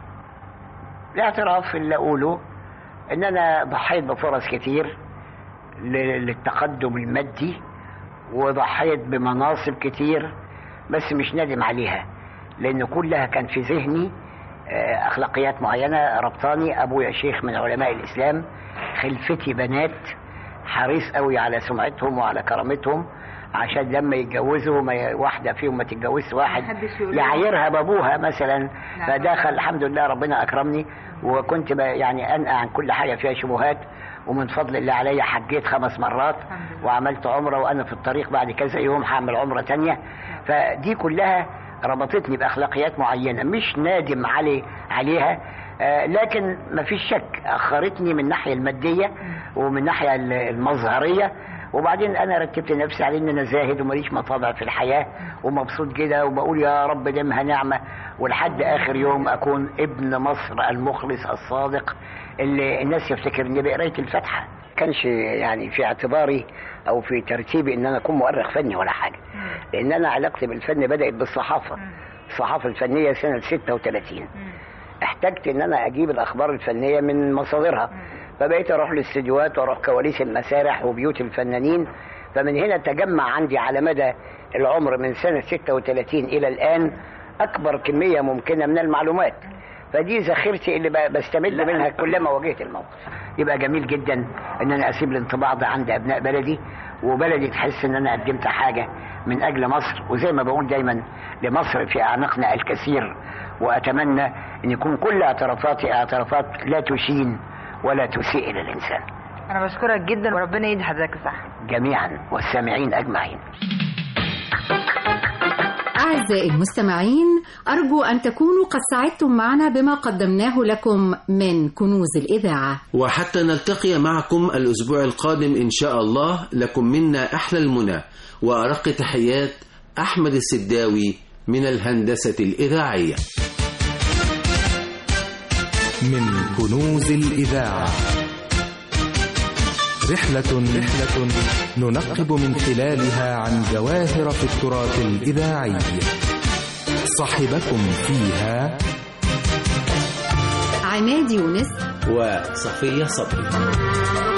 الاعتراف اللي اقوله ان انا ضحيت بفرص كتير ل- للتقدم المادي وضحيت بمناصب كتير بس مش نادم عليها لان كلها كان في ذهني آه، اخلاقيات معينه ربطاني ابويا شيخ من علماء الاسلام خلفتي بنات حريص قوي على سمعتهم وعلى كرامتهم عشان لما يتجوزوا ما ي- واحده فيهم ما تتجوزش واحد محدش يقول لهم. يعايرها بابوها مثلا فدخل الحمد لله ربنا اكرمني وكنت ب- يعني انقى عن كل حاجه فيها شبهات ومن فضل الله عليا حجيت خمس مرات وعملت عمره وانا في الطريق بعد كذا يوم هعمل عمره تانية فدي كلها ربطتني باخلاقيات معينه مش نادم علي عليها آه، لكن ما فيش شك اخرتني من الناحيه الماديه ومن الناحيه ال- المظهريه وبعدين انا رتبت نفسي على ان انا زاهد وماليش مطابع في الحياه ومبسوط كده وبقول يا رب دمها نعمه ولحد اخر يوم اكون ابن مصر المخلص الصادق اللي الناس يفتكرني بقرايه الفاتحه كانش يعني في اعتباري او في ترتيبي ان انا اكون مؤرخ فني ولا حاجه لان انا علاقتي بالفن بدات بالصحافه الصحافه الفنيه سنه 36 احتجت ان انا اجيب الاخبار الفنيه من مصادرها فبقيت اروح الاستديوهات واروح كواليس المسارح وبيوت الفنانين فمن هنا تجمع عندي على مدى العمر من سنه 36 الى الان اكبر كميه ممكنه من المعلومات فدي ذخيرتي اللي ب- بستمد منها كلما واجهت الموقف يبقى جميل جدا ان انا اسيب الانطباع ده عند ابناء بلدي وبلدي تحس ان انا قدمت حاجه من اجل مصر وزي ما بقول دايما لمصر في اعناقنا الكثير واتمنى ان يكون كل اعترافاتي اعترافات لا تشين ولا تسيء الى الانسان انا بشكرك جدا وربنا يدي حضرتك الصحه جميعا والسامعين اجمعين أعزائي المستمعين أرجو أن تكونوا قد سعدتم معنا بما قدمناه لكم من كنوز الإذاعة وحتى نلتقي معكم الأسبوع القادم إن شاء الله لكم منا أحلى المنى وأرق تحيات أحمد السداوي من الهندسة الإذاعية من كنوز الإذاعة رحلة رحلة ننقب من خلالها عن جواهر في التراث الإذاعي صاحبكم فيها عماد يونس وصفية صبري